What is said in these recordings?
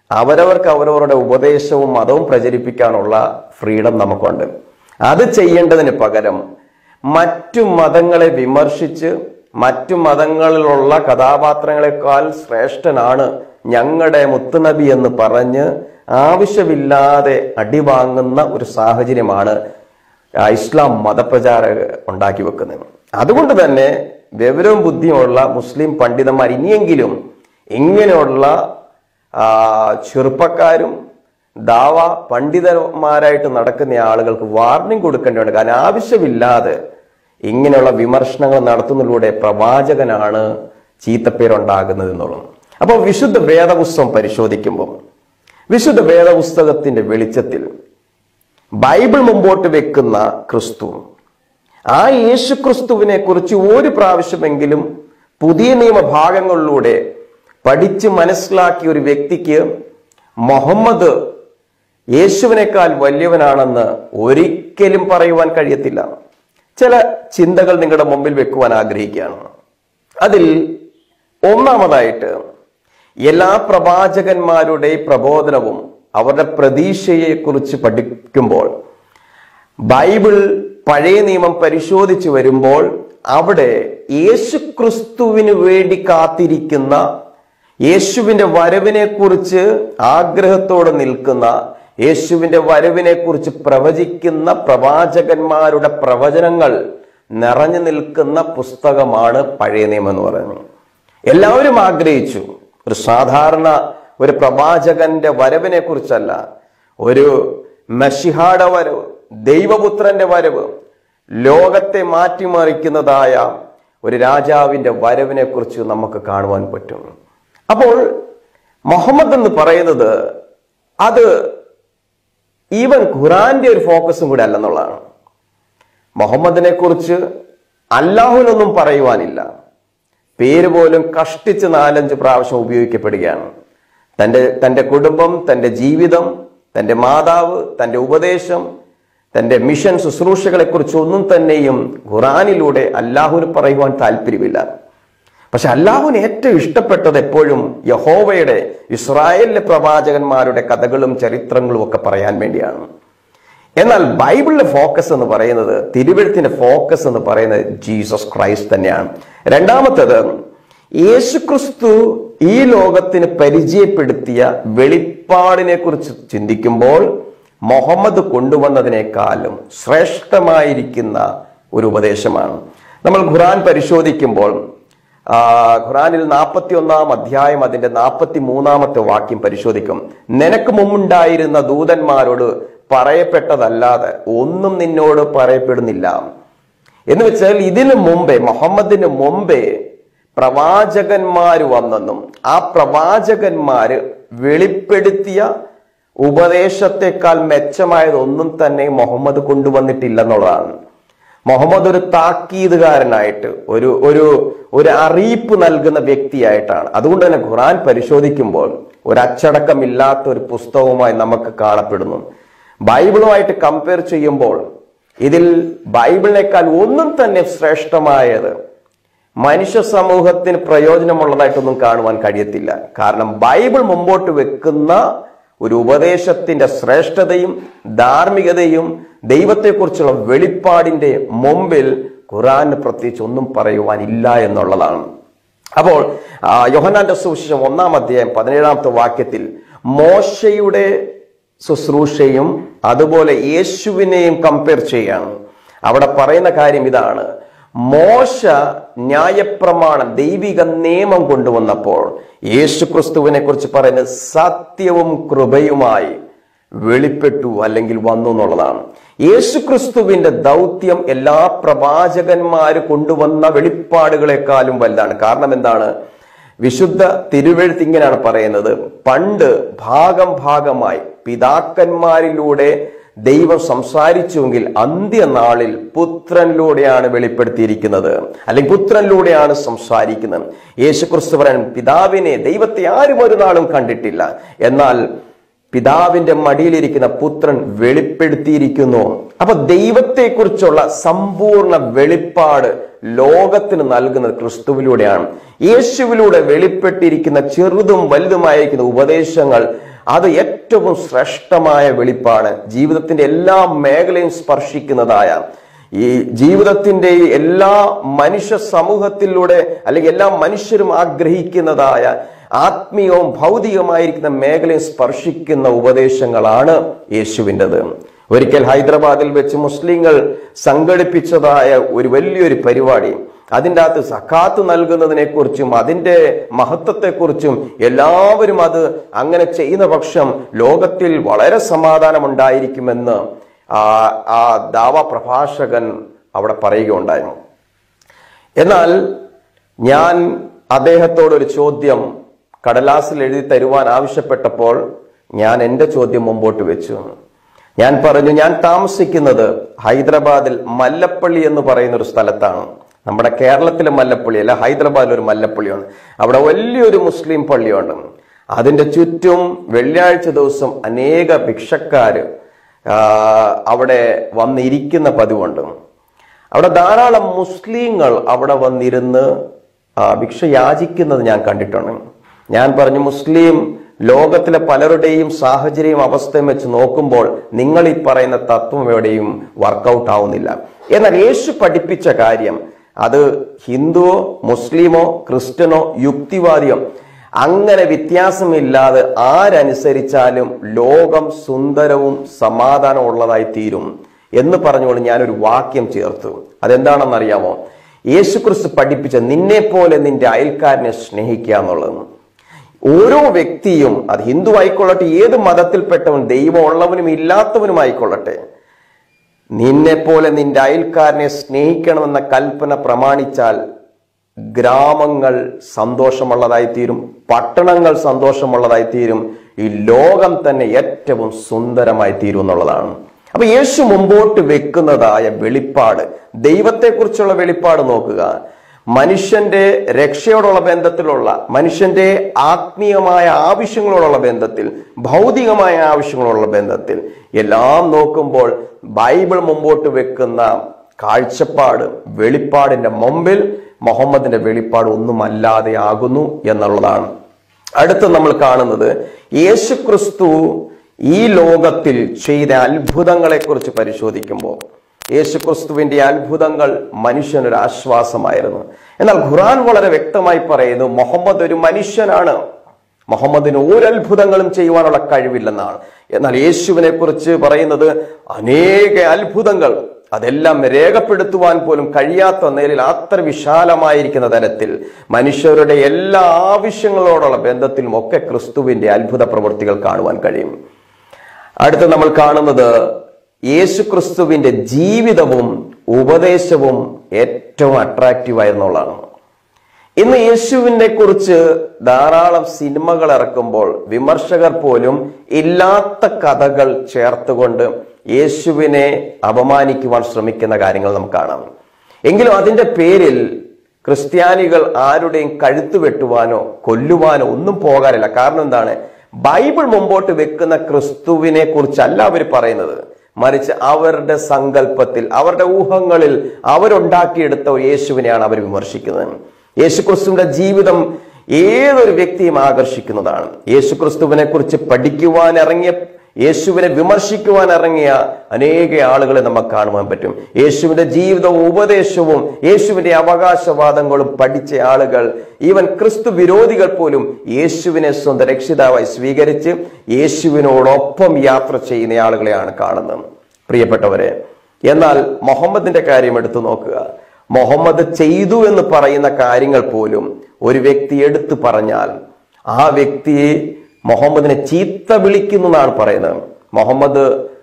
അവരവർക്ക് അവരവരുടെ ഉപദേശവും മതവും പ്രചരിപ്പിക്കാനുള്ള ഫ്രീഡം നമുക്കുണ്ട് അത് ചെയ്യേണ്ടതിന് പകരം മറ്റു മതങ്ങളെ വിമർശിച്ച് മറ്റു മതങ്ങളിലുള്ള കഥാപാത്രങ്ങളെക്കാൾ ശ്രേഷ്ഠനാണ് ഞങ്ങളുടെ മുത്തുനബി എന്ന് പറഞ്ഞ് ആവശ്യമില്ലാതെ അടിവാങ്ങുന്ന ഒരു സാഹചര്യമാണ് ആ ഇസ്ലാം മതപ്രചാരക ഉണ്ടാക്കി വെക്കുന്നത് അതുകൊണ്ട് തന്നെ വിവരവും ബുദ്ധിയുമുള്ള മുസ്ലിം പണ്ഡിതന്മാർ ഇനിയെങ്കിലും ഇങ്ങനെയുള്ള ആ, ചെറുപ്പക്കാരും ദാവ പണ്ഡിതന്മാരായിട്ട് നടക്കുന്ന ആളുകൾക്ക് വാർണിംഗ് കൊടുക്കേണ്ടതുണ്ട് കാരണം ആവശ്യമില്ലാതെ ഇങ്ങനെയുള്ള വിമർശനങ്ങൾ നടത്തുന്നതിലൂടെ പ്രവാചകനാണ് ചീത്തപ്പേരുണ്ടാകുന്നത് എന്നുള്ളത് അപ്പോൾ വിശുദ്ധ വേദപുസ്തകം പരിശോധിക്കുമ്പോൾ വിശുദ്ധ വേദപുസ്തകത്തിന്റെ വെളിച്ചത്തിൽ ബൈബിൾ മുമ്പോട്ട് വെക്കുന്ന ക്രിസ്തു ആ യേശു ക്രിസ്തുവിനെ കുറിച്ച് ഒരു പ്രാവശ്യമെങ്കിലും പുതിയ നിയമ ഭാഗങ്ങളിലൂടെ പഠിച്ച് മനസ്സിലാക്കിയ ഒരു വ്യക്തിക്ക് മുഹമ്മദ് യേശുവിനേക്കാൾ വലിയവനാണെന്ന് ഒരിക്കലും പറയുവാൻ കഴിയത്തില്ല ചില ചിന്തകൾ നിങ്ങളുടെ മുമ്പിൽ വെക്കുവാൻ ആഗ്രഹിക്കുകയാണ് അതിൽ ഒന്നാമതായിട്ട് എല്ലാ പ്രവാചകന്മാരുടെ പ്രബോധനവും അവരുടെ പ്രതീക്ഷയെ കുറിച്ച് പഠിക്കുമ്പോൾ ബൈബിൾ പഴയ നിയമം പരിശോധിച്ചു വരുമ്പോൾ അവിടെ യേശുക്രിസ്തുവിന് വേണ്ടി കാത്തിരിക്കുന്ന യേശുവിന്റെ വരവിനെ കുറിച്ച് ആഗ്രഹത്തോടെ നിൽക്കുന്ന യേശുവിന്റെ വരവിനെ കുറിച്ച് പ്രവചിക്കുന്ന പ്രവാചകന്മാരുടെ പ്രവചനങ്ങൾ നിറഞ്ഞു നിൽക്കുന്ന പുസ്തകമാണ് പഴയ നിയമം എന്ന് പറയുന്നത് എല്ലാവരും ആഗ്രഹിച്ചു ഒരു സാധാരണ ഒരു പ്രവാചകന്റെ വരവിനെ കുറിച്ചല്ല ഒരു മെഷിഹാടെ വരവ് ദൈവപുത്രന്റെ വരവ് ലോകത്തെ മാറ്റിമറിക്കുന്നതായ ഒരു രാജാവിന്റെ വരവിനെ കുറിച്ച് നമുക്ക് കാണുവാൻ പറ്റും അപ്പോൾ മുഹമ്മദ് എന്ന് പറയുന്നത് അത് ഈവൻ ഖുറാന്റെ ഒരു ഫോക്കസും കൂടെ അല്ലെന്നുള്ളതാണ് മുഹമ്മദിനെ കുറിച്ച് അല്ലാഹുവിനൊന്നും പറയുവാനില്ല പേര് പോലും കഷ്ടിച്ച് നാലഞ്ച് പ്രാവശ്യം ഉപയോഗിക്കപ്പെടുകയാണ് തൻ്റെ തൻ്റെ കുടുംബം തൻ്റെ ജീവിതം തൻ്റെ മാതാവ് തൻ്റെ ഉപദേശം തൻ്റെ മിഷൻ ശുശ്രൂഷകളെ കുറിച്ച് ഒന്നും തന്നെയും ഖുറാനിലൂടെ അല്ലാഹുവിന് പറയുവാൻ താല്പര്യമില്ല പക്ഷെ അല്ലാഹുവിന് ഏറ്റവും ഇഷ്ടപ്പെട്ടത് എപ്പോഴും യഹോവയുടെ ഇസ്രായേലിലെ പ്രവാചകന്മാരുടെ കഥകളും ചരിത്രങ്ങളും ഒക്കെ പറയാൻ വേണ്ടിയാണ് എന്നാൽ ബൈബിളിലെ ഫോക്കസ് എന്ന് പറയുന്നത് തിരുവഴുത്തിന്റെ ഫോക്കസ് എന്ന് പറയുന്നത് ജീസസ് ക്രൈസ്റ്റ് തന്നെയാണ് രണ്ടാമത്തേത് യേശുക്രിസ്തു ഈ ലോകത്തിന് പരിചയപ്പെടുത്തിയ വെളിപ്പാടിനെ കുറിച്ച് ചിന്തിക്കുമ്പോൾ മുഹമ്മദ് കൊണ്ടുവന്നതിനേക്കാളും ശ്രേഷ്ഠമായിരിക്കുന്ന ഒരു ഉപദേശമാണ് നമ്മൾ ഖുറാൻ പരിശോധിക്കുമ്പോൾ ആ, ഖുറാനിൽ നാൽപ്പത്തി ഒന്നാം അധ്യായം അതിന്റെ നാൽപ്പത്തി മൂന്നാമത്തെ വാക്യം പരിശോധിക്കും നിനക്ക് മുമ്പുണ്ടായിരുന്ന ദൂതന്മാരോട് പറയപ്പെട്ടതല്ലാതെ ഒന്നും നിന്നോട് പറയപ്പെടുന്നില്ല എന്ന് വെച്ചാൽ ഇതിനു മുമ്പേ മുഹമ്മദിന് മുമ്പേ പ്രവാചകന്മാര് വന്നെന്നും ആ പ്രവാചകന്മാര് വെളിപ്പെടുത്തിയ ഉപദേശത്തെക്കാൾ മെച്ചമായതൊന്നും തന്നെ മുഹമ്മദ് കൊണ്ടുവന്നിട്ടില്ലെന്നുള്ളതാണ് മുഹമ്മദ് ഒരു താക്കീതുകാരനായിട്ട് ഒരു ഒരു ഒരു അറിയിപ്പ് നൽകുന്ന വ്യക്തിയായിട്ടാണ് അതുകൊണ്ട് തന്നെ ഖുറാൻ പരിശോധിക്കുമ്പോൾ ഒരു അച്ചടക്കമില്ലാത്ത ഒരു പുസ്തകവുമായി നമുക്ക് കാണപ്പെടുന്നു ബൈബിളുമായിട്ട് കമ്പയർ ചെയ്യുമ്പോൾ ഇതിൽ ബൈബിളിനേക്കാൾ ഒന്നും തന്നെ ശ്രേഷ്ഠമായത് മനുഷ്യ സമൂഹത്തിന് പ്രയോജനമുള്ളതായിട്ടൊന്നും കാണുവാൻ കഴിയത്തില്ല കാരണം ബൈബിൾ മുമ്പോട്ട് വെക്കുന്ന ഒരു ഉപദേശത്തിന്റെ ശ്രേഷ്ഠതയും ധാർമ്മികതയും ദൈവത്തെക്കുറിച്ചുള്ള വെളിപ്പാടിന്റെ മുമ്പിൽ ഖുറാന് പ്രത്യേകിച്ച് ഒന്നും പറയുവാനില്ല എന്നുള്ളതാണ് അപ്പോൾ ആ, യോഹന്നാന്റെ സുവിശേഷം ഒന്നാം അധ്യായം പതിനേഴാമത്തെ വാക്യത്തിൽ മോശയുടെ ശുശ്രൂഷയും അതുപോലെ യേശുവിനെയും കമ്പയർ ചെയ്യാണ് അവിടെ പറയുന്ന കാര്യം ഇതാണ് മോശ ന്യായപ്രമാണം ദൈവിക നിയമം കൊണ്ടുവന്നപ്പോൾ യേശു ക്രിസ്തുവിനെ കുറിച്ച് പറയുന്നത് സത്യവും കൃപയുമായി വെളിപ്പെട്ടു അല്ലെങ്കിൽ വന്നു എന്നുള്ളതാണ് യേശു ക്രിസ്തുവിന്റെ ദൗത്യം എല്ലാ പ്രവാചകന്മാര് കൊണ്ടുവന്ന വെളിപ്പാടുകളെക്കാളും വലുതാണ് കാരണം എന്താണ് വിശുദ്ധ തിരുവെഴുത്ത് ഇങ്ങനെയാണ് പറയുന്നത് പണ്ട് ഭാഗം ഭാഗമായി പിതാക്കന്മാരിലൂടെ ദൈവം സംസാരിച്ചുവെങ്കിൽ അന്ത്യനാളിൽ പുത്രനിലൂടെയാണ് വെളിപ്പെടുത്തിയിരിക്കുന്നത് അല്ലെങ്കിൽ പുത്രനിലൂടെയാണ് സംസാരിക്കുന്നത് യേശുക്രിസ്തു പറയാൻ പിതാവിനെ ദൈവത്തെ ആരും ഒരു നാളും കണ്ടിട്ടില്ല എന്നാൽ പിതാവിന്റെ മടിയിലിരിക്കുന്ന പുത്രൻ വെളിപ്പെടുത്തിയിരിക്കുന്നു അപ്പൊ ദൈവത്തെക്കുറിച്ചുള്ള സമ്പൂർണ്ണ വെളിപ്പാട് ലോകത്തിന് നൽകുന്നത് ക്രിസ്തുവിലൂടെയാണ് യേശുവിലൂടെ വെളിപ്പെട്ടിരിക്കുന്ന ചെറുതും വലുതുമായിരിക്കുന്ന ഉപദേശങ്ങൾ അത് ഏറ്റവും ശ്രേഷ്ഠമായ വെളിപ്പാട് ജീവിതത്തിന്റെ എല്ലാ മേഖലയും സ്പർശിക്കുന്നതായ ഈ ജീവിതത്തിന്റെ എല്ലാ മനുഷ്യ സമൂഹത്തിലൂടെ അല്ലെങ്കിൽ എല്ലാ മനുഷ്യരും ആഗ്രഹിക്കുന്നതായ ആത്മീയവും ഭൗതികമായിരിക്കുന്ന മേഖലയെ സ്പർശിക്കുന്ന ഉപദേശങ്ങളാണ് യേശുവിൻ്റെത് ഒരിക്കൽ ഹൈദരാബാദിൽ വെച്ച് മുസ്ലിങ്ങൾ സംഘടിപ്പിച്ചതായ ഒരു വലിയൊരു പരിപാടി അതിൻ്റെ അകത്ത് സക്കാത്ത് നൽകുന്നതിനെ കുറിച്ചും അതിൻ്റെ മഹത്വത്തെക്കുറിച്ചും എല്ലാവരും അത് അങ്ങനെ ചെയ്യുന്ന പക്ഷം ലോകത്തിൽ വളരെ സമാധാനം ഉണ്ടായിരിക്കുമെന്ന് ആ ആ ദാവ പ്രഭാഷകൻ അവിടെ പറയുകയുണ്ടായിരുന്നു എന്നാൽ ഞാൻ അദ്ദേഹത്തോട് ഒരു ചോദ്യം കടലാസിൽ എഴുതി തരുവാൻ ആവശ്യപ്പെട്ടപ്പോൾ ഞാൻ എൻ്റെ ചോദ്യം മുമ്പോട്ട് വെച്ചു ഞാൻ പറഞ്ഞു ഞാൻ താമസിക്കുന്നത് ഹൈദരാബാദിൽ മല്ലപ്പള്ളി എന്ന് പറയുന്ന ഒരു സ്ഥലത്താണ് നമ്മുടെ കേരളത്തിലെ മല്ലപ്പള്ളി അല്ല ഹൈദരാബാദിൽ ഒരു മല്ലപ്പള്ളിയാണ് അവിടെ വലിയൊരു മുസ്ലിം പള്ളിയുണ്ട് അതിന്റെ ചുറ്റും വെള്ളിയാഴ്ച ദിവസം അനേക ഭിക്ഷക്കാര് ആ, അവിടെ വന്നിരിക്കുന്ന പതിവുണ്ട് അവിടെ ധാരാളം മുസ്ലിങ്ങൾ അവിടെ വന്നിരുന്ന് ആ, ഭിക്ഷ യാചിക്കുന്നത് ഞാൻ കണ്ടിട്ടുണ്ട് ഞാൻ പറഞ്ഞു മുസ്ലിം ലോകത്തിലെ പലരുടെയും സാഹചര്യവും അവസ്ഥയും വെച്ച് നോക്കുമ്പോൾ നിങ്ങൾ ഈ പറയുന്ന തത്വം എവിടെയും വർക്കൗട്ട് ആവുന്നില്ല എന്നാൽ യേശു പഠിപ്പിച്ച കാര്യം അത് ഹിന്ദുവോ മുസ്ലിമോ ക്രിസ്ത്യനോ യുക്തിവാദിയോ അങ്ങനെ വ്യത്യാസമില്ലാതെ ആരനുസരിച്ചാലും ലോകം സുന്ദരവും സമാധാനവും ഉള്ളതായി തീരും എന്ന് പറഞ്ഞുകൊണ്ട് ഞാനൊരു വാക്യം ചേർത്തു അതെന്താണെന്നറിയാമോ യേശുക്രിസ്തു പഠിപ്പിച്ച നിന്നെ പോലെ നിന്റെ അയൽക്കാരനെ സ്നേഹിക്കുക എന്നുള്ളത് ഓരോ വ്യക്തിയും അത് ഹിന്ദു ആയിക്കൊള്ളട്ടെ ഏത് മതത്തിൽപ്പെട്ടവൻ ദൈവം ഉള്ളവനും ഇല്ലാത്തവനും ആയിക്കൊള്ളട്ടെ നിന്നെ പോലെ നിന്റെ അയൽക്കാരനെ സ്നേഹിക്കണമെന്ന കൽപ്പന പ്രമാണിച്ചാൽ ഗ്രാമങ്ങൾ സന്തോഷമുള്ളതായി തീരും പട്ടണങ്ങൾ സന്തോഷമുള്ളതായി തീരും ഈ ലോകം തന്നെ ഏറ്റവും സുന്ദരമായി തീരും എന്നുള്ളതാണ് അപ്പൊ യേശു മുമ്പോട്ട് വെക്കുന്നതായ വെളിപ്പാട് ദൈവത്തെക്കുറിച്ചുള്ള വെളിപ്പാട് നോക്കുക മനുഷ്യന്റെ രക്ഷയോടുള്ള ബന്ധത്തിലുള്ള മനുഷ്യന്റെ ആത്മീയമായ ആവശ്യങ്ങളോടുള്ള ബന്ധത്തിൽ ഭൗതികമായ ആവശ്യങ്ങളോടുള്ള ബന്ധത്തിൽ എല്ലാം നോക്കുമ്പോൾ ബൈബിൾ മുമ്പോട്ട് വെക്കുന്ന കാഴ്ചപ്പാട് വെളിപ്പാടിന്റെ മുമ്പിൽ മുഹമ്മദിന്റെ വെളിപ്പാട് ഒന്നുമല്ലാതെ ആകുന്നു എന്നുള്ളതാണ് അടുത്ത് നമ്മൾ കാണുന്നത് യേശുക്രിസ്തു ഈ ലോകത്തിൽ ചെയ്ത അത്ഭുതങ്ങളെ കുറിച്ച് പരിശോധിക്കുമ്പോൾ യേശുക്രിസ്തുവിന്റെ അത്ഭുതങ്ങൾ മനുഷ്യനൊരു ആശ്വാസമായിരുന്നു എന്നാൽ ഖുറാൻ വളരെ വ്യക്തമായി പറയുന്നു മുഹമ്മദ് ഒരു മനുഷ്യനാണ് മുഹമ്മദിന് ഒരു അത്ഭുതങ്ങളും ചെയ്യുവാനുള്ള കഴിവില്ലെന്നാണ് എന്നാൽ യേശുവിനെ കുറിച്ച് പറയുന്നത് അനേക അത്ഭുതങ്ങൾ അതെല്ലാം രേഖപ്പെടുത്തുവാൻ പോലും കഴിയാത്ത നിലയിൽ അത്ര വിശാലമായിരിക്കുന്ന തരത്തിൽ മനുഷ്യരുടെ എല്ലാ ആവശ്യങ്ങളോടുള്ള ബന്ധത്തിലും ഒക്കെ ക്രിസ്തുവിന്റെ അത്ഭുത പ്രവൃത്തികൾ കാണുവാൻ കഴിയും അടുത്ത് നമ്മൾ കാണുന്നത് യേശു ക്രിസ്തുവിന്റെ ജീവിതവും ഉപദേശവും ഏറ്റവും അട്രാക്റ്റീവ് ആയിരുന്നുള്ളതാണ് ഇന്ന് യേശുവിനെ കുറിച്ച് ധാരാളം സിനിമകൾ ഇറക്കുമ്പോൾ വിമർശകർ പോലും ഇല്ലാത്ത കഥകൾ ചേർത്തുകൊണ്ട് യേശുവിനെ അപമാനിക്കുവാൻ ശ്രമിക്കുന്ന കാര്യങ്ങൾ നമുക്ക് കാണാം എങ്കിലും അതിന്റെ പേരിൽ ക്രിസ്ത്യാനികൾ ആരുടെയും കഴുത്ത് വെട്ടുവാനോ കൊല്ലുവാനോ ഒന്നും പോകാറില്ല കാരണം എന്താണ് ബൈബിൾ മുമ്പോട്ട് വെക്കുന്ന ക്രിസ്തുവിനെ കുറിച്ചല്ല അവർ പറയുന്നത് മറിച്ച് അവരുടെ സങ്കല്പത്തിൽ അവരുടെ ഊഹങ്ങളിൽ അവരുണ്ടാക്കിയെടുത്ത ഒരു യേശുവിനെയാണ് അവർ വിമർശിക്കുന്നത് യേശുക്രിസ്തുവിന്റെ ജീവിതം ഏതൊരു വ്യക്തിയും ആകർഷിക്കുന്നതാണ് യേശുക്രിസ്തുവിനെ കുറിച്ച് പഠിക്കുവാൻ ഇറങ്ങിയ യേശുവിനെ വിമർശിക്കുവാൻ ഇറങ്ങിയ അനേക ആളുകളെ നമുക്ക് കാണുവാൻ പറ്റും യേശുവിന്റെ ജീവിതവും ഉപദേശവും യേശുവിന്റെ അവകാശവാദങ്ങളും പഠിച്ച ആളുകൾ ഈവൻ ക്രിസ്തു വിരോധികൾ പോലും യേശുവിനെ സ്വന്തം രക്ഷിതാവായി സ്വീകരിച്ച് യേശുവിനോടൊപ്പം യാത്ര ചെയ്യുന്ന ആളുകളെയാണ് കാണുന്നത് പ്രിയപ്പെട്ടവരെ എന്നാൽ മുഹമ്മദിന്റെ കാര്യം എടുത്തു നോക്കുക മുഹമ്മദ് ചെയ്തു എന്ന് പറയുന്ന കാര്യങ്ങൾ പോലും ഒരു വ്യക്തി എടുത്തു പറഞ്ഞാൽ ആ വ്യക്തിയെ മുഹമ്മദിനെ ചീത്ത വിളിക്കുന്നു എന്നാണ് പറയുന്നത് മുഹമ്മദ്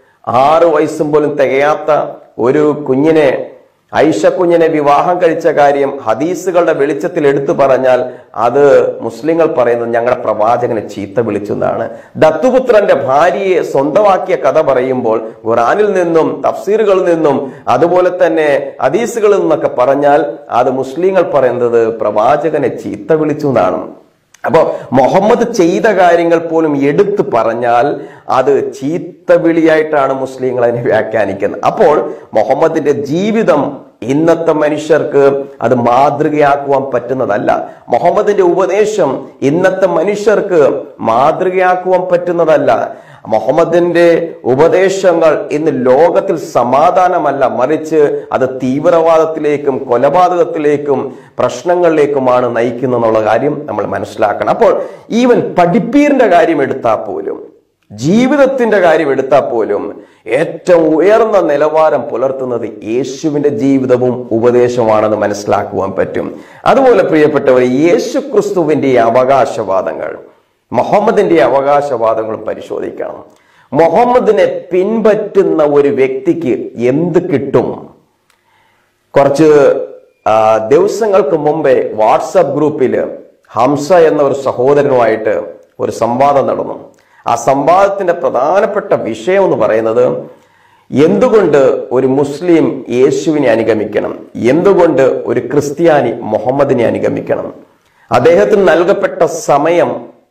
ആറ് വയസ്സും പോലും തികയാത്ത ഒരു കുഞ്ഞിനെ ഐഷ കുഞ്ഞിനെ വിവാഹം കഴിച്ച കാര്യം ഹദീസുകളുടെ വെളിച്ചത്തിൽ എടുത്തു പറഞ്ഞാൽ അത് മുസ്ലിങ്ങൾ പറയുന്നത് ഞങ്ങളുടെ പ്രവാചകനെ ചീത്ത വിളിച്ചു എന്നാണ് ദത്തുപുത്രന്റെ ഭാര്യയെ സ്വന്തമാക്കിയ കഥ പറയുമ്പോൾ ഖുറാനിൽ നിന്നും തഫ്സീറുകളിൽ നിന്നും അതുപോലെ തന്നെ ഹദീസുകളിൽ നിന്നൊക്കെ പറഞ്ഞാൽ അത് മുസ്ലിങ്ങൾ പറയുന്നത് പ്രവാചകനെ ചീത്ത വിളിച്ചു എന്നാണ് അപ്പോ മുഹമ്മദ് ചെയ്ത കാര്യങ്ങൾ പോലും എടുത്തു പറഞ്ഞാൽ അത് ചീത്ത വിളിയായിട്ടാണ് മുസ്ലിങ്ങൾ അതിനെ വ്യാഖ്യാനിക്കുന്നത് അപ്പോൾ മുഹമ്മദിന്റെ ജീവിതം ഇന്നത്തെ മനുഷ്യർക്ക് അത് മാതൃകയാക്കുവാൻ പറ്റുന്നതല്ല മുഹമ്മദിന്റെ ഉപദേശം ഇന്നത്തെ മനുഷ്യർക്ക് മാതൃകയാക്കുവാൻ പറ്റുന്നതല്ല മുഹമ്മദിന്റെ ഉപദേശങ്ങൾ ഇന്ന് ലോകത്തിൽ സമാധാനമല്ല മറിച്ച് അത് തീവ്രവാദത്തിലേക്കും കൊലപാതകത്തിലേക്കും പ്രശ്നങ്ങളിലേക്കുമാണ് നയിക്കുന്നത് എന്നുള്ള കാര്യം നമ്മൾ മനസ്സിലാക്കണം അപ്പോൾ ഈവൻ പഠിപ്പീരിന്റെ കാര്യം എടുത്താൽ പോലും ജീവിതത്തിന്റെ കാര്യം എടുത്താൽ പോലും ഏറ്റവും ഉയർന്ന നിലവാരം പുലർത്തുന്നത് യേശുവിന്റെ ജീവിതവും ഉപദേശമാണെന്ന് മനസ്സിലാക്കുവാൻ പറ്റും അതുപോലെ പ്രിയപ്പെട്ടവർ യേശു ക്രിസ്തുവിന്റെ ഈ അവകാശവാദങ്ങൾ മുഹമ്മദിന്റെ അവകാശവാദങ്ങളും പരിശോധിക്കണം മുഹമ്മദിനെ പിൻപറ്റുന്ന ഒരു വ്യക്തിക്ക് എന്ത് കിട്ടും കുറച്ച് ആ, ദിവസങ്ങൾക്ക് മുമ്പേ വാട്സപ്പ് ഗ്രൂപ്പിൽ ഹംസ എന്ന ഒരു സഹോദരനുമായിട്ട് ഒരു സംവാദം നടന്നു ആ സംവാദത്തിന്റെ പ്രധാനപ്പെട്ട വിഷയം എന്ന് പറയുന്നത് എന്തുകൊണ്ട് ഒരു മുസ്ലിം യേശുവിനെ അനുഗമിക്കണം എന്തുകൊണ്ട് ഒരു ക്രിസ്ത്യാനി മുഹമ്മദിനെ അനുഗമിക്കണം അദ്ദേഹത്തിന് നൽകപ്പെട്ട സമയം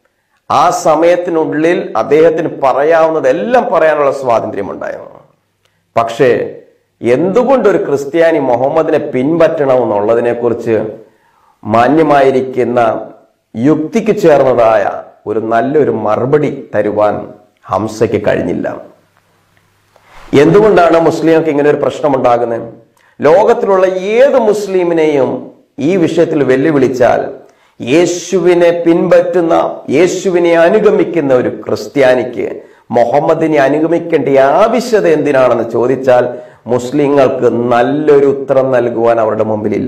ആ സമയത്തിനുള്ളിൽ അദ്ദേഹത്തിന് പറയാവുന്നതെല്ലാം പറയാനുള്ള സ്വാതന്ത്ര്യമുണ്ടായിരുന്നു പക്ഷേ എന്തുകൊണ്ട് ഒരു ക്രിസ്ത്യാനി മുഹമ്മദിനെ പിൻപറ്റണമെന്നുള്ളതിനെ കുറിച്ച് മാന്യമായിരിക്കുന്ന യുക്തിക്ക് ചേർന്നതായ ഒരു നല്ലൊരു മറുപടി തരുവാൻ ഹംസയ്ക്ക് കഴിഞ്ഞില്ല എന്തുകൊണ്ടാണ് മുസ്ലിങ്ങൾക്ക് ഇങ്ങനെ ഒരു പ്രശ്നമുണ്ടാകുന്നത് ലോകത്തിലുള്ള ഏത് മുസ്ലിമിനെയും ഈ വിഷയത്തിൽ വെല്ലുവിളിച്ചാൽ യേശുവിനെ പിൻപറ്റുന്ന യേശുവിനെ അനുഗമിക്കുന്ന ഒരു ക്രിസ്ത്യാനിക്ക് മുഹമ്മദിനെ അനുഗമിക്കേണ്ട ആവശ്യത എന്തിനാണെന്ന് ചോദിച്ചാൽ മുസ്ലിങ്ങൾക്ക് നല്ലൊരു ഉത്തരം നൽകുവാൻ അവരുടെ മുമ്പിലില്ല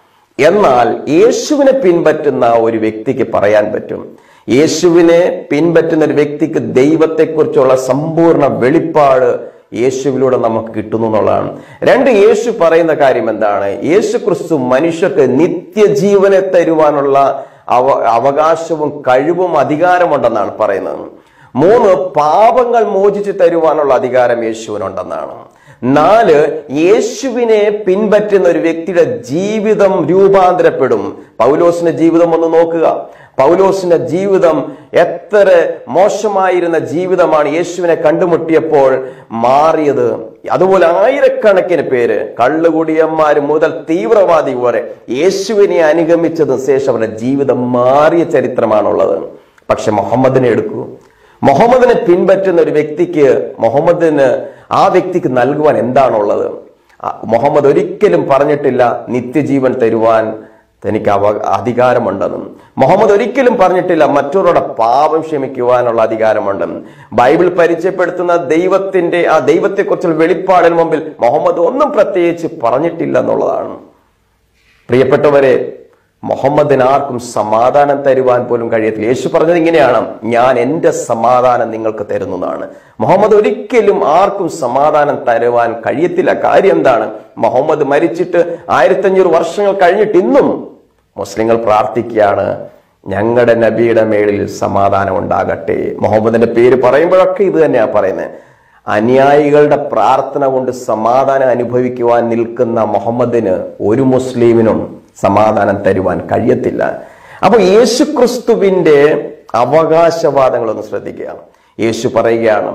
എന്നാൽ യേശുവിനെ പിൻപറ്റുന്ന ഒരു വ്യക്തിക്ക് പറയാൻ പറ്റും യേശുവിനെ പിൻപറ്റുന്ന ഒരു വ്യക്തിക്ക് ദൈവത്തെക്കുറിച്ചുള്ള സമ്പൂർണ്ണ വെളിപ്പാട് യേശുവിലൂടെ നമുക്ക് കിട്ടുന്നു എന്നുള്ളതാണ് രണ്ട് യേശു പറയുന്ന കാര്യം എന്താണ് യേശു ക്രിസ്തു മനുഷ്യർക്ക് നിത്യജീവനെ തരുവാനുള്ള അവ അവകാശവും കഴിവും അധികാരമുണ്ടെന്നാണ് പറയുന്നത് മൂന്ന് പാപങ്ങൾ മോചിച്ചു തരുവാനുള്ള അധികാരം യേശുവിനുണ്ടെന്നാണ് നാല് യേശുവിനെ പിൻപറ്റുന്ന ഒരു വ്യക്തിയുടെ ജീവിതം രൂപാന്തരപ്പെടും പൗലോസിന്റെ ജീവിതം ഒന്ന് നോക്കുക പൗലോസിന്റെ ജീവിതം എത്ര മോശമായിരുന്ന ജീവിതമാണ് യേശുവിനെ കണ്ടുമുട്ടിയപ്പോൾ മാറിയത് അതുപോലെ ആയിരക്കണക്കിന് പേര് കള്ളുകുടിയന്മാർ മുതൽ തീവ്രവാദി വരെ യേശുവിനെ അനുഗമിച്ചതിന് ശേഷം അവരുടെ ജീവിതം മാറിയ ചരിത്രമാണുള്ളത് പക്ഷെ മുഹമ്മദിനെ എടുക്കൂ മുഹമ്മദിനെ പിൻപറ്റുന്ന ഒരു വ്യക്തിക്ക് മുഹമ്മദിന് ആ വ്യക്തിക്ക് നൽകുവാൻ എന്താണുള്ളത് ആ, മുഹമ്മദ് ഒരിക്കലും പറഞ്ഞിട്ടില്ല നിത്യജീവൻ തരുവാൻ തനിക്ക് അവ അധികാരമുണ്ടെന്നും മുഹമ്മദ് ഒരിക്കലും പറഞ്ഞിട്ടില്ല മറ്റൊരാളുടെ പാപം ക്ഷമിക്കുവാനുള്ള അധികാരമുണ്ടെന്നും ബൈബിൾ പരിചയപ്പെടുത്തുന്ന ദൈവത്തിന്റെ ആ ദൈവത്തെക്കുറിച്ചുള്ള വെളിപ്പാടിന് മുമ്പിൽ മുഹമ്മദ് ഒന്നും പ്രത്യേകിച്ച് പറഞ്ഞിട്ടില്ല എന്നുള്ളതാണ് പ്രിയപ്പെട്ടവരെ മുഹമ്മദിന് ആർക്കും സമാധാനം തരുവാൻ പോലും കഴിയത്തില്ല യേശു പറഞ്ഞത് ഇങ്ങനെയാണ് ഞാൻ എൻ്റെ സമാധാനം നിങ്ങൾക്ക് തരുന്നതാണ് മുഹമ്മദ് ഒരിക്കലും ആർക്കും സമാധാനം തരുവാൻ കഴിയത്തില്ല കാര്യം എന്താണ് മുഹമ്മദ് മരിച്ചിട്ട് ആയിരത്തഞ്ഞൂറ് വർഷങ്ങൾ കഴിഞ്ഞിട്ട് ഇന്നും മുസ്ലിങ്ങൾ പ്രാർത്ഥിക്കുകയാണ് ഞങ്ങളുടെ നബിയുടെ മേളിൽ സമാധാനം ഉണ്ടാകട്ടെ മുഹമ്മദിന്റെ പേര് പറയുമ്പോഴൊക്കെ ഇത് തന്നെയാ പറയുന്നത് അനുയായികളുടെ പ്രാർത്ഥന കൊണ്ട് സമാധാനം അനുഭവിക്കുവാൻ നിൽക്കുന്ന മുഹമ്മദിന് ഒരു മുസ്ലിമിനും സമാധാനം തരുവാൻ കഴിയത്തില്ല അപ്പൊ യേശുക്രിസ്തുവിന്റെ അവകാശവാദങ്ങളൊന്ന് ശ്രദ്ധിക്കുക യേശു പറയുകയാണ്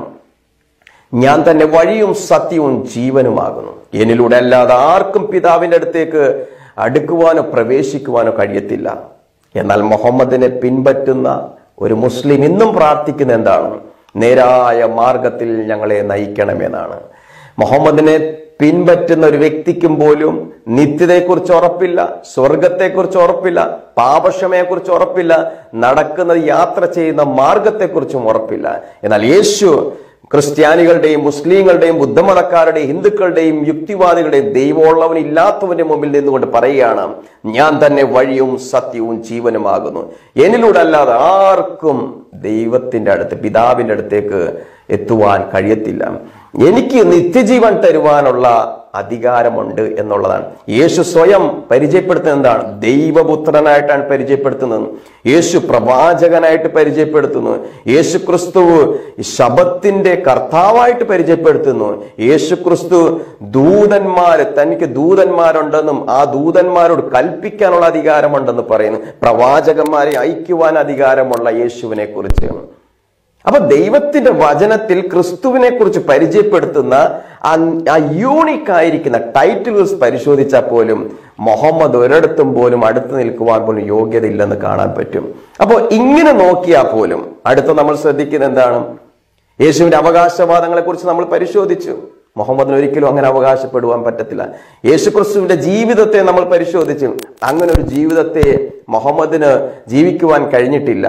ഞാൻ തന്നെ വഴിയും സത്യവും ജീവനുമാകുന്നു എന്നിലൂടെ അല്ലാതെ ആർക്കും പിതാവിന്റെ അടുത്തേക്ക് അടുക്കുവാനോ പ്രവേശിക്കുവാനോ കഴിയത്തില്ല എന്നാൽ മുഹമ്മദിനെ പിൻപറ്റുന്ന ഒരു മുസ്ലിം ഇന്നും പ്രാർത്ഥിക്കുന്ന എന്താണ് നേരായ മാർഗത്തിൽ ഞങ്ങളെ നയിക്കണമെന്നാണ് മുഹമ്മദിനെ പിൻപറ്റുന്ന ഒരു വ്യക്തിക്കും പോലും നിത്യതയെക്കുറിച്ച് ഉറപ്പില്ല സ്വർഗത്തെക്കുറിച്ച് ഉറപ്പില്ല പാപക്ഷമയെക്കുറിച്ച് ഉറപ്പില്ല നടക്കുന്ന യാത്ര ചെയ്യുന്ന മാർഗത്തെക്കുറിച്ചും ഉറപ്പില്ല എന്നാൽ യേശു ക്രിസ്ത്യാനികളുടെയും മുസ്ലിങ്ങളുടെയും ബുദ്ധമതക്കാരുടെയും ഹിന്ദുക്കളുടെയും യുക്തിവാദികളുടെയും ദൈവമുള്ളവൻ ഇല്ലാത്തവന്റെ മുമ്പിൽ നിന്നുകൊണ്ട് പറയുകയാണ് ഞാൻ തന്നെ വഴിയും സത്യവും ജീവനുമാകുന്നു എന്നിലൂടെ അല്ലാതെ ആർക്കും ദൈവത്തിന്റെ അടുത്ത് പിതാവിന്റെ അടുത്തേക്ക് എത്തുവാൻ കഴിയത്തില്ല എനിക്ക് നിത്യജീവൻ തരുവാനുള്ള അധികാരമുണ്ട് എന്നുള്ളതാണ് യേശു സ്വയം പരിചയപ്പെടുത്തുന്നത് എന്താണ് ദൈവപുത്രനായിട്ടാണ് പരിചയപ്പെടുത്തുന്നത് യേശു പ്രവാചകനായിട്ട് പരിചയപ്പെടുത്തുന്നു യേശു ക്രിസ്തു ശബത്തിന്റെ കർത്താവായിട്ട് പരിചയപ്പെടുത്തുന്നു യേശു ക്രിസ്തു ദൂതന്മാര് തനിക്ക് ദൂതന്മാരുണ്ടെന്നും ആ ദൂതന്മാരോട് കൽപ്പിക്കാനുള്ള അധികാരമുണ്ടെന്ന് പറയുന്നു പ്രവാചകന്മാരെ ഐക്യുവാൻ അധികാരമുള്ള യേശുവിനെ കുറിച്ച് അപ്പൊ ദൈവത്തിന്റെ വചനത്തിൽ ക്രിസ്തുവിനെ കുറിച്ച് പരിചയപ്പെടുത്തുന്ന ആ ആ യൂണിക് ആയിരിക്കുന്ന ടൈറ്റിൽസ് പരിശോധിച്ചാൽ പോലും മുഹമ്മദ് ഒരിടത്തും പോലും അടുത്ത് നിൽക്കുവാൻ പോലും യോഗ്യത ഇല്ലെന്ന് കാണാൻ പറ്റും അപ്പോൾ ഇങ്ങനെ നോക്കിയാൽ പോലും അടുത്ത നമ്മൾ ശ്രദ്ധിക്കുന്ന എന്താണ് യേശുവിന്റെ അവകാശവാദങ്ങളെ കുറിച്ച് നമ്മൾ പരിശോധിച്ചു മുഹമ്മദിന് ഒരിക്കലും അങ്ങനെ അവകാശപ്പെടുവാൻ പറ്റത്തില്ല യേശു ക്രിസ്തുവിന്റെ ജീവിതത്തെ നമ്മൾ പരിശോധിച്ചു അങ്ങനെ ഒരു ജീവിതത്തെ മുഹമ്മദിന് ജീവിക്കുവാൻ കഴിഞ്ഞിട്ടില്ല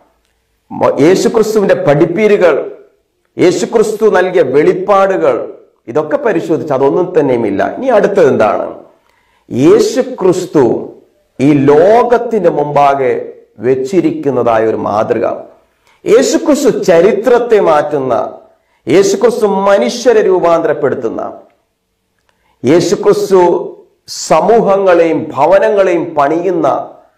മ- യേശുക്രിസ്തുവിന്റെ പഠിപ്പീരുകൾ യേശുക്രിസ്തു നൽകിയ വെളിപ്പാടുകൾ ഇതൊക്കെ പരിശോധിച്ച് അതൊന്നും തന്നെയുമില്ല ഇനി അടുത്തത് എന്താണ് യേശുക്രിസ്തു ഈ ലോകത്തിന്റെ മുമ്പാകെ വെച്ചിരിക്കുന്നതായ ഒരു മാതൃക യേശുക്രിസ്തു ചരിത്രത്തെ മാറ്റുന്ന യേശുക്രിസ്തു മനുഷ്യരെ രൂപാന്തരപ്പെടുത്തുന്ന യേശുക്രിസ്തു സമൂഹങ്ങളെയും ഭവനങ്ങളെയും പണിയുന്ന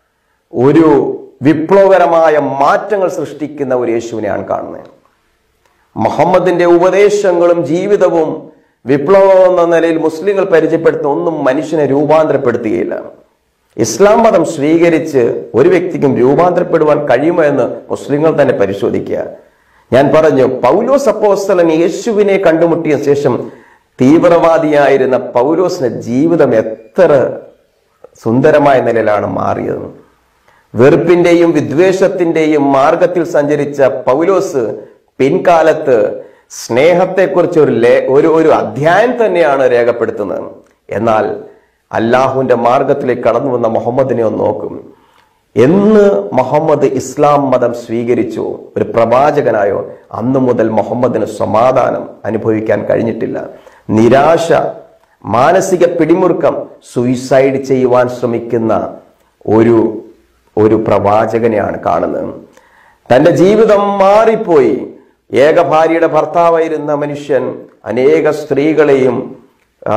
ഒരു വിപ്ലവകരമായ മാറ്റങ്ങൾ സൃഷ്ടിക്കുന്ന ഒരു യേശുവിനെയാണ് കാണുന്നത് മുഹമ്മദിന്റെ ഉപദേശങ്ങളും ജീവിതവും വിപ്ലവം എന്ന നിലയിൽ മുസ്ലിങ്ങൾ പരിചയപ്പെടുത്തുന്ന ഒന്നും മനുഷ്യനെ രൂപാന്തരപ്പെടുത്തുകയില്ല ഇസ്ലാം മതം സ്വീകരിച്ച് ഒരു വ്യക്തിക്കും രൂപാന്തരപ്പെടുവാൻ കഴിയുമോ എന്ന് മുസ്ലിങ്ങൾ തന്നെ പരിശോധിക്കുക ഞാൻ പറഞ്ഞു പൗലോസ് അപ്പോസ്തലൻ യേശുവിനെ കണ്ടുമുട്ടിയ ശേഷം തീവ്രവാദിയായിരുന്ന പൗലോസിന്റെ ജീവിതം എത്ര സുന്ദരമായ നിലയിലാണ് മാറിയത് വെറുപ്പിന്റെയും വിദ്വേഷത്തിന്റെയും മാർഗത്തിൽ സഞ്ചരിച്ച പൗലോസ് പിൻകാലത്ത് സ്നേഹത്തെക്കുറിച്ച് ഒരു ലേ ഒരു ഒരു അധ്യായം തന്നെയാണ് രേഖപ്പെടുത്തുന്നത് എന്നാൽ അല്ലാഹുവിന്റെ മാർഗത്തിലേക്ക് കടന്നു വന്ന മുഹമ്മദിനെ ഒന്ന് നോക്കും എന്ന് മുഹമ്മദ് ഇസ്ലാം മതം സ്വീകരിച്ചു ഒരു പ്രവാചകനായോ അന്നു മുതൽ മുഹമ്മദിന് സമാധാനം അനുഭവിക്കാൻ കഴിഞ്ഞിട്ടില്ല നിരാശ മാനസിക പിടിമുറുക്കം സൂയിസൈഡ് ചെയ്യുവാൻ ശ്രമിക്കുന്ന ഒരു ഒരു പ്രവാചകനെയാണ് കാണുന്നത് തന്റെ ജീവിതം മാറിപ്പോയി ഏക ഭാര്യയുടെ ഭർത്താവായിരുന്ന മനുഷ്യൻ അനേക സ്ത്രീകളെയും ആ,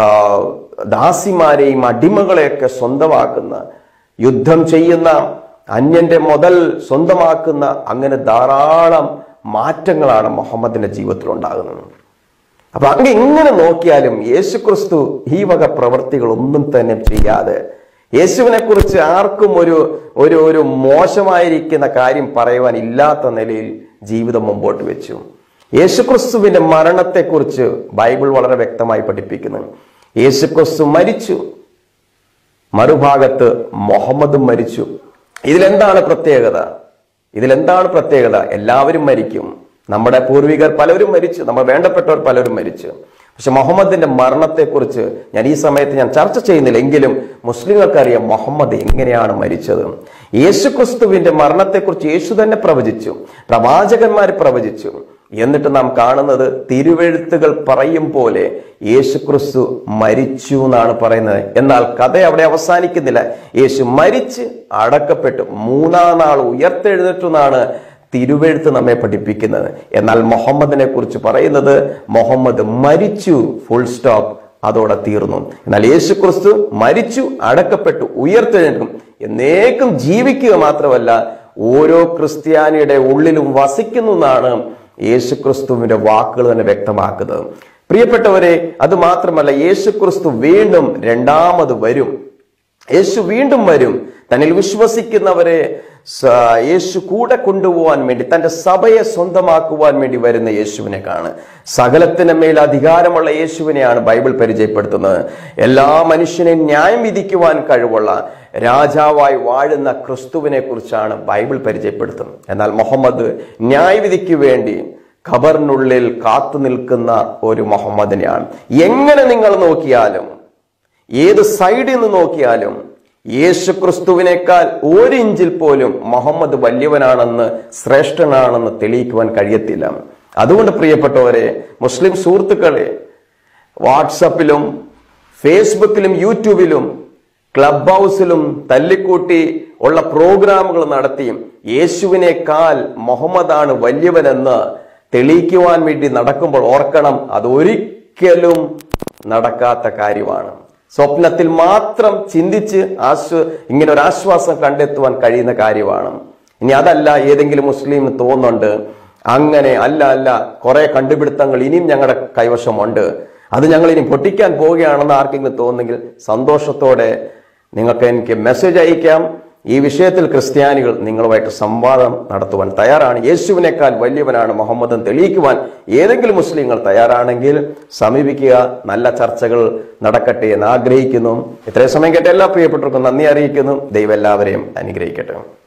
ദാസിമാരെയും അടിമകളെയൊക്കെ സ്വന്തമാക്കുന്ന യുദ്ധം ചെയ്യുന്ന അന്യന്റെ മുതൽ സ്വന്തമാക്കുന്ന അങ്ങനെ ധാരാളം മാറ്റങ്ങളാണ് മുഹമ്മദിന്റെ ജീവിതത്തിൽ ഉണ്ടാകുന്നത് അപ്പൊ അങ്ങ് എങ്ങനെ നോക്കിയാലും യേശുക്രിസ്തു ഈ വക പ്രവൃത്തികൾ ഒന്നും തന്നെ ചെയ്യാതെ യേശുവിനെ കുറിച്ച് ആർക്കും ഒരു ഒരു ഒരു മോശമായിരിക്കുന്ന കാര്യം പറയുവാൻ ഇല്ലാത്ത നിലയിൽ ജീവിതം മുമ്പോട്ട് വെച്ചു യേശുക്രിസ്തുവിന്റെ മരണത്തെക്കുറിച്ച് ബൈബിൾ വളരെ വ്യക്തമായി പഠിപ്പിക്കുന്നു യേശുക്രിസ്തു മരിച്ചു മറുഭാഗത്ത് മുഹമ്മദും മരിച്ചു ഇതിലെന്താണ് പ്രത്യേകത ഇതിലെന്താണ് പ്രത്യേകത എല്ലാവരും മരിക്കും നമ്മുടെ പൂർവികർ പലരും മരിച്ചു നമ്മൾ വേണ്ടപ്പെട്ടവർ പലരും മരിച്ചു പക്ഷെ മുഹമ്മദിന്റെ മരണത്തെക്കുറിച്ച് ഞാൻ ഈ സമയത്ത് ഞാൻ ചർച്ച ചെയ്യുന്നില്ല എങ്കിലും മുസ്ലിങ്ങൾക്കറിയാം മുഹമ്മദ് എങ്ങനെയാണ് മരിച്ചത് യേശുക്രിസ്തുവിന്റെ മരണത്തെക്കുറിച്ച് യേശു തന്നെ പ്രവചിച്ചു പ്രവാചകന്മാർ പ്രവചിച്ചു എന്നിട്ട് നാം കാണുന്നത് തിരുവെഴുത്തുകൾ പറയും പോലെ യേശുക്രിസ്തു മരിച്ചു എന്നാണ് പറയുന്നത് എന്നാൽ കഥ അവിടെ അവസാനിക്കുന്നില്ല യേശു മരിച്ച് അടക്കപ്പെട്ടു മൂന്നാം നാൾ ഉയർത്തെഴുന്നേറ്റു എന്നാണ് തിരുവെഴുത്ത് നമ്മെ പഠിപ്പിക്കുന്നത് എന്നാൽ മുഹമ്മദിനെ കുറിച്ച് പറയുന്നത് മുഹമ്മദ് മരിച്ചു ഫുൾ സ്റ്റോപ്പ് അതോടെ തീർന്നു എന്നാൽ യേശുക്രിസ്തു മരിച്ചു അടക്കപ്പെട്ടു ഉയർത്തെഴുന്നേൽക്കും എന്നേക്കും ജീവിക്കുക മാത്രമല്ല ഓരോ ക്രിസ്ത്യാനിയുടെ ഉള്ളിലും വസിക്കുന്നു എന്നാണ് യേശുക്രിസ്തുവിന്റെ വാക്കുകൾ തന്നെ വ്യക്തമാക്കുന്നത് പ്രിയപ്പെട്ടവരെ അത് മാത്രമല്ല യേശുക്രിസ്തു വീണ്ടും രണ്ടാമത് വരും യേശു വീണ്ടും വരും തന്നിൽ വിശ്വസിക്കുന്നവരെ സ- യേശു കൂടെ കൊണ്ടുപോകാൻ വേണ്ടി തന്റെ സഭയെ സ്വന്തമാക്കുവാൻ വേണ്ടി വരുന്ന യേശുവിനെ കാണ് സകലത്തിന് മേൽ അധികാരമുള്ള യേശുവിനെയാണ് ബൈബിൾ പരിചയപ്പെടുത്തുന്നത് എല്ലാ മനുഷ്യനെയും ന്യായം വിധിക്കുവാൻ കഴിവുള്ള രാജാവായി വാഴുന്ന ക്രിസ്തുവിനെ കുറിച്ചാണ് ബൈബിൾ പരിചയപ്പെടുത്തുന്നത് എന്നാൽ മുഹമ്മദ് ന്യായവിധിക്ക് വേണ്ടി ഖബറിനുള്ളിൽ കാത്തു നിൽക്കുന്ന ഒരു മുഹമ്മദിനെയാണ് എങ്ങനെ നിങ്ങൾ നോക്കിയാലും ഏത് സൈഡിൽ നിന്ന് നോക്കിയാലും യേശു ക്രിസ്തുവിനേക്കാൾ ഒരു ഇഞ്ചിൽ പോലും മുഹമ്മദ് വലിയവനാണെന്ന് ശ്രേഷ്ഠനാണെന്ന് തെളിയിക്കുവാൻ കഴിയത്തില്ല അതുകൊണ്ട് പ്രിയപ്പെട്ടവരെ മുസ്ലിം സുഹൃത്തുക്കളെ വാട്സപ്പിലും ഫേസ്ബുക്കിലും യൂട്യൂബിലും ക്ലബ് ഹൗസിലും തല്ലിക്കൂട്ടി ഉള്ള പ്രോഗ്രാമുകൾ നടത്തി യേശുവിനേക്കാൾ മുഹമ്മദാണ് വലിയവനെന്ന് തെളിയിക്കുവാൻ വേണ്ടി നടക്കുമ്പോൾ ഓർക്കണം അതൊരിക്കലും നടക്കാത്ത കാര്യമാണ് സ്വപ്നത്തിൽ മാത്രം ചിന്തിച്ച് ആശ്വ ഇങ്ങനെ ഒരു ആശ്വാസം കണ്ടെത്തുവാൻ കഴിയുന്ന കാര്യമാണ് ഇനി അതല്ല ഏതെങ്കിലും മുസ്ലിം തോന്നുന്നുണ്ട് അങ്ങനെ അല്ല അല്ല കുറെ കണ്ടുപിടുത്തങ്ങൾ ഇനിയും ഞങ്ങളുടെ കൈവശമുണ്ട് അത് ഞങ്ങൾ ഇനി പൊട്ടിക്കാൻ പോവുകയാണെന്ന് ആർക്കെങ്കിലും തോന്നുന്നെങ്കിൽ സന്തോഷത്തോടെ നിങ്ങൾക്ക് എനിക്ക് മെസ്സേജ് അയക്കാം ഈ വിഷയത്തിൽ ക്രിസ്ത്യാനികൾ നിങ്ങളുമായിട്ട് സംവാദം നടത്തുവാൻ തയ്യാറാണ് യേശുവിനേക്കാൾ വലിയവനാണ് മുഹമ്മദ് എന്ന് തെളിയിക്കുവാൻ ഏതെങ്കിലും മുസ്ലിങ്ങൾ തയ്യാറാണെങ്കിൽ സമീപിക്കുക നല്ല ചർച്ചകൾ നടക്കട്ടെ എന്ന് ആഗ്രഹിക്കുന്നു ഇത്രയും സമയം കേട്ട എല്ലാ പ്രിയപ്പെട്ടവർക്കും നന്ദി അറിയിക്കുന്നു ദൈവം എല്ലാവരെയും അനുഗ്രഹിക്കട്ടെ